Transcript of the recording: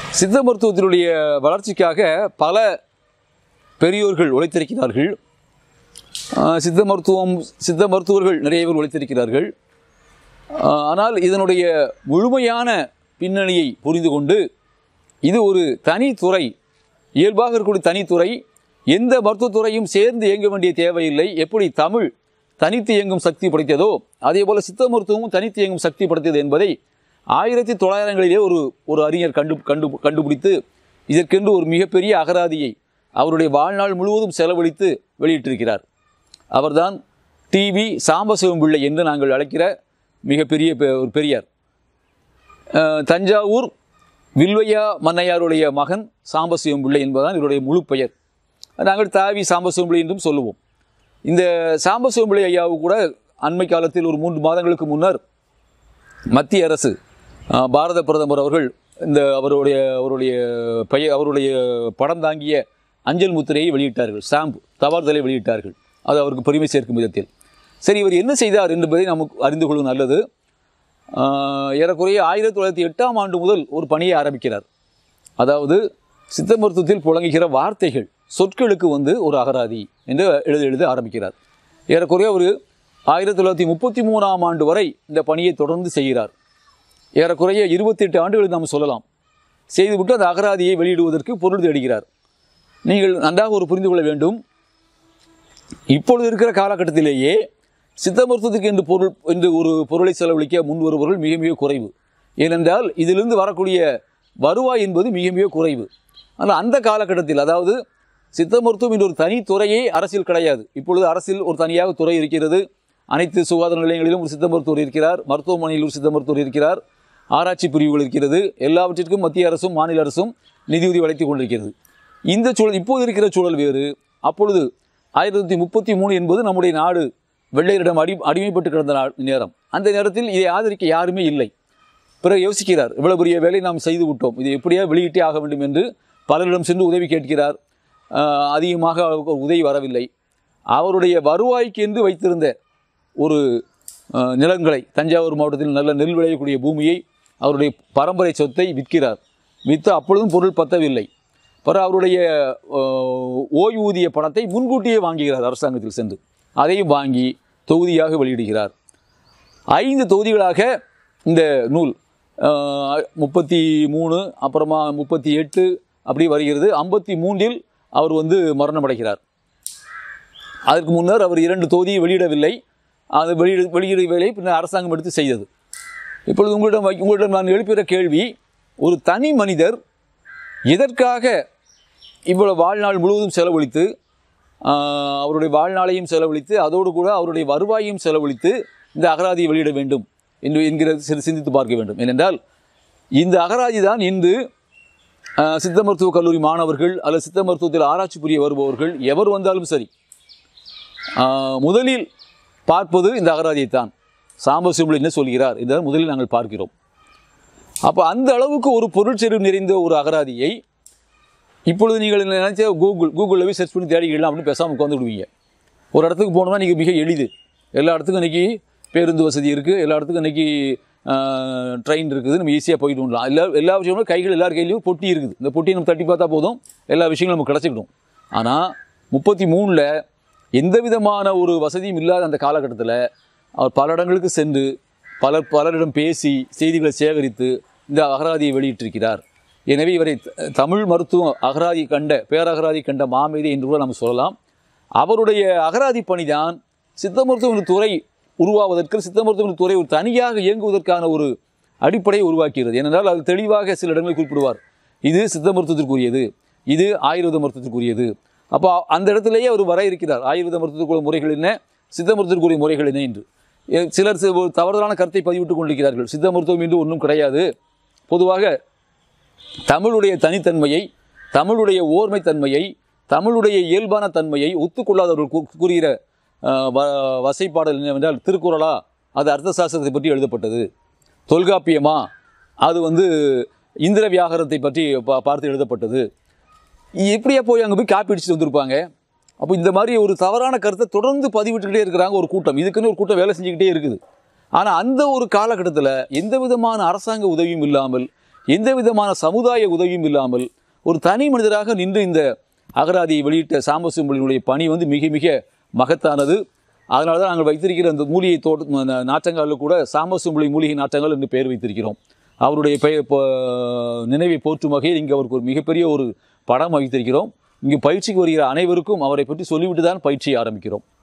சித்த மருத்துவத்தினுடைய வளர்ச்சிக்காக பல பெரியோர்கள் உழைத்திருக்கிறார்கள் ஆஹ் சித்த மருத்துவம் சித்த மருத்துவர்கள் நிறைய பேர் உழைத்திருக்கிறார்கள் ஆஹ் ஆனால் இதனுடைய முழுமையான பின்னணியை புரிந்து கொண்டு இது ஒரு தனித்துறை இயல்பாக இருக்கக்கூடிய தனித்துறை எந்த மருத்துவத்துறையும் சேர்ந்து இயங்க வேண்டிய தேவையில்லை எப்படி தமிழ் தனித்து இயங்கும் சக்தி படைத்ததோ அதே போல சித்த மருத்துவமும் தனித்து இயங்கும் சக்தி படைத்தது என்பதை ஆயிரத்தி தொள்ளாயிரங்களிலே ஒரு ஒரு அறிஞர் கண்டு கண்டு கண்டுபிடித்து இதற்கென்று ஒரு மிகப்பெரிய அகராதியை அவருடைய வாழ்நாள் முழுவதும் செலவழித்து வெளியிட்டிருக்கிறார் அவர்தான் டிவி சாம்பசிவம் பிள்ளை என்று நாங்கள் அழைக்கிற மிகப்பெரிய பெ- ஒரு பெரியார் அஹ், தஞ்சாவூர் வில்வையா மன்னையாருடைய மகன் சாம்பசிவம் பிள்ளை என்பதுதான் இவருடைய முழு பெயர் நாங்கள் தாவி சாம்பசிவம் பிள்ளை என்றும் சொல்லுவோம் இந்த சாம்பசிவம் பிள்ளை ஐயாவு கூட அண்மை காலத்தில் ஒரு மூன்று மாதங்களுக்கு முன்னர் மத்திய அரசு அஹ், பாரத பிரதமர் அவர்கள் இந்த அவருடைய அவருடைய பெயர் அவருடைய படம் தாங்கிய அஞ்சல் முத்திரையை வெளியிட்டார்கள் ஸ்டாம்ப் தபால்தலை வெளியிட்டார்கள் அது அவருக்கு பெருமை சேர்க்கும் விதத்தில் சரி இவர் என்ன செய்தார் என்பதை நமக்கு அறிந்து கொள்வது நல்லது ஆஹ், ஏறக்குறைய ஆயிரத்தி தொள்ளாயிரத்தி எட்டாம் ஆண்டு முதல் ஒரு பணியை ஆரம்பிக்கிறார் அதாவது சித்த மருத்துவத்தில் புழங்குகிற வார்த்தைகள் சொற்களுக்கு வந்து ஒரு அகராதி என்று எழுத எழுத ஆரம்பிக்கிறார் ஏறக்குறைய ஒரு ஆயிரத்தி தொள்ளாயிரத்தி முப்பத்தி மூணாம் ஆண்டு வரை இந்த பணியை தொடர்ந்து செய்கிறார் ஏறக்குறைய இருபத்தெட்டு ஆண்டுகள் நாம் சொல்லலாம் செய்துவிட்டு அந்த அகராதியை வெளியிடுவதற்கு பொருள் தேடுகிறார் நீங்கள் நன்றாக ஒரு புரிந்து கொள்ள வேண்டும் இப்பொழுது இருக்கிற காலகட்டத்திலேயே சித்த மருத்துவத்துக்கு என்று பொருள் என்று ஒரு பொருளை செலவழிக்க முன் வருபவர்கள் மிக மிக குறைவு ஏனென்றால் இதிலிருந்து வரக்கூடிய வருவாய் என்பது மிக மிக குறைவு ஆனால் அந்த காலகட்டத்தில் அதாவது சித்த மருத்துவம் என்ற ஒரு தனித்துறையே அரசியல் கிடையாது இப்பொழுது அரசில் ஒரு தனியாக துறை இருக்கிறது அனைத்து சுகாதார நிலையங்களிலும் ஒரு சித்த மருத்துவர் இருக்கிறார் மருத்துவமனையில் ஒரு சித்த மருத்துவர் இருக்கிறார் ஆராய்ச்சி பிரிவுகள் இருக்கிறது எல்லாவற்றிற்கும் மத்திய அரசும் மாநில அரசும் நிதியுதவி வழங்கிக் கொண்டிருக்கிறது இந்த சூழல் இப்போது இருக்கிற சூழல் வேறு அப்பொழுது ஆயிரத்தி தொள்ளாயிரத்தி முப்பத்தி மூணு என்பது நம்முடைய நாடு வெள்ளையரிடம் அடி அடிமைப்பட்டு கிடந்த நா- நேரம் அந்த நேரத்தில் இதை ஆதரிக்க யாருமே இல்லை பிறகு யோசிக்கிறார் இவ்வளவு பெரிய வேலை நாம் செய்து விட்டோம் இது எப்படியா வெளியிட்டே ஆக வேண்டும் என்று பலரிடம் சென்று உதவி கேட்கிறார் ஆஹ் அதிகமாக அவருக்கு ஒரு உதவி வரவில்லை அவருடைய வருவாய்க்கு என்று வைத்திருந்த ஒரு ஆஹ், நிலங்களை தஞ்சாவூர் மாவட்டத்தில் நல்ல நெல் விளையக்கூடிய பூமியை அவருடைய பரம்பரை சொத்தை விற்கிறார் விற்று அப்பொழுதும் பொருள் பத்தவில்லை பிறகு அவருடைய ஆஹ், ஓய்வூதிய பணத்தை முன்கூட்டியே வாங்குகிறார் அரசாங்கத்தில் சென்று அதையும் வாங்கி தொகுதியாக வெளியிடுகிறார் ஐந்து தொகுதிகளாக இந்த நூல் ஆஹ், முப்பத்தி மூணு அப்புறமா முப்பத்தி எட்டு அப்படி வருகிறது ஐம்பத்தி மூன்றில் அவர் வந்து மரணமடைகிறார் அதற்கு முன்னர் அவர் இரண்டு தொகுதியை வெளியிடவில்லை அது வெளியிட வெளியிட வேலை பின்னர் அரசாங்கம் எடுத்து செய்தது இப்பொழுது உங்களிடம் வை- உங்களிடம் நான் எழுப்புகிற கேள்வி ஒரு தனி மனிதர் எதற்காக இவ்வளவு வாழ்நாள் முழுவதும் செலவழித்து ஆஹ், அவருடைய வாழ்நாளையும் செலவழித்து அதோடு கூட அவருடைய வருவாயையும் செலவழித்து இந்த அகராதியை வெளியிட வேண்டும் என்று என்கிற சிறு சிந்தித்து பார்க்க வேண்டும் ஏனென்றால் இந்த அகராதி தான் இன்று ஆஹ், சித்த மருத்துவக் கல்லூரி மாணவர்கள் அல்லது சித்த மருத்துவத்தில் ஆராய்ச்சி புரிய வருபவர்கள் எவர் வந்தாலும் சரி ஆஹ், முதலில் பார்ப்பது இந்த அகராதியைத்தான் சாம்பசிவம் என்ன சொல்கிறார் என்றால் முதலில் நாங்கள் பார்க்கிறோம் அப்போ அந்த அளவுக்கு ஒரு பொருட்செறிவு நிறைந்த ஒரு அகராதியை இப்பொழுது நீங்கள் நினைச்ச கூகுள் கூகுளில் போய் சர்ச் பண்ணி தேடிக்கலாம் அப்படின்னு பேசாமல் உட்காந்து விடுவீங்க ஒரு இடத்துக்கு போனோம்னா நீங்கள் மிக எளிது எல்லா இடத்துக்கும் இன்றைக்கி பேருந்து வசதி இருக்குது எல்லா இடத்துக்கும் இன்றைக்கி ட்ரெயின் இருக்குது நம்ம ஈஸியாக போயிட்டு வரலாம் எல்லா எல்லா விஷயமும் கைகள் எல்லார் கையிலையும் பொட்டி இருக்குது இந்த பொட்டியை நம்ம தட்டி பார்த்தா போதும் எல்லா விஷயங்களும் நமக்கு கிடச்சிக்கிடும் ஆனால் முப்பத்தி மூணில் எந்த விதமான ஒரு வசதியும் இல்லாத அந்த காலகட்டத்தில் அவர் பல இடங்களுக்கு சென்று பலர் பலரிடம் பேசி செய்திகளை சேகரித்து இந்த அகராதியை வெளியிட்டிருக்கிறார் எனவே இவரை த- தமிழ் மருத்துவ அகராதி கண்ட பேரகராதி கண்ட மாமேதை என்று கூட நம்ம சொல்லலாம் அவருடைய அகராதி பணிதான் சித்த மருத்துவ துறை உருவாவதற்கு சித்த மருத்துவ துறை ஒரு தனியாக இயங்குவதற்கான ஒரு அடிப்படையை உருவாக்குகிறது ஏனென்றால் அது தெளிவாக சில இடங்களில் குறிப்பிடுவார் இது சித்த மருத்துவத்திற்குரியது இது ஆயுர்வேத மருத்துவத்திற்குரியது அப்போ அந்த இடத்திலேயே அவர் வர இருக்கிறார் ஆயுர்வேத மருத்துவத்துக்குரிய முறைகள் என்ன சித்த மருத்துவத்துக்குரிய முறைகள் என்ன என்று எ- சிலர் சி- ஒரு தவறுதலான கருத்தை பதிவிட்டுக் கொண்டிருக்கிறார்கள் சித்த மருத்துவம் என்று ஒன்றும் கிடையாது பொதுவாக தமிழுடைய தனித்தன்மையை தமிழுடைய ஓர்மைத்தன்மையை தமிழுடைய இயல்பான தன்மையை ஒத்துக்கொள்ளாதவர்கள் கூ- கூறுகிற அஹ், வ- வசைப்பாடல் என்னவென்றால் திருக்குறளா அது அர்த்த சாஸ்திரத்தை பற்றி எழுதப்பட்டது தொல்காப்பியமா அது வந்து இந்திர வியாகரத்தை பற்றி பா- பார்த்து எழுதப்பட்டது எப்படியா போய் அங்கே போய் காப்பி அடிச்சுட்டு வந்திருப்பாங்க அப்போ இந்த மாதிரி ஒரு தவறான கருத்தை தொடர்ந்து பதிவிட்டுக்கிட்டே இருக்கிறாங்க ஒரு கூட்டம் இதுக்குன்னு ஒரு கூட்டம் வேலை செஞ்சுக்கிட்டே இருக்குது ஆனால் அந்த ஒரு காலகட்டத்தில் எந்த விதமான அரசாங்க உதவியும் இல்லாமல் எந்த விதமான சமுதாய உதவியும் இல்லாமல் ஒரு தனி மனிதராக நின்று இந்த அகராதியை வெளியிட்ட சாம்பசிம்பளினுடைய பணி வந்து மிக மிக மகத்தானது அதனால தான் நாங்கள் வைத்திருக்கிற அந்த மூலிகை தோட்ட ந- நாற்றங்காலில் கூட சாம்பசிம்பளி மூலிகை நாற்றங்கள் என்று பெயர் வைத்திருக்கிறோம் அவருடைய பெயர் இப்போ நினைவை போற்றும் வகையில் இங்கே அவருக்கு ஒரு மிகப்பெரிய ஒரு படம் வைத்திருக்கிறோம் இங்கு பயிற்சிக்கு வருகிற அனைவருக்கும் அவரை பற்றி சொல்லிவிட்டு தான் பயிற்சியை ஆரம்பிக்கிறோம்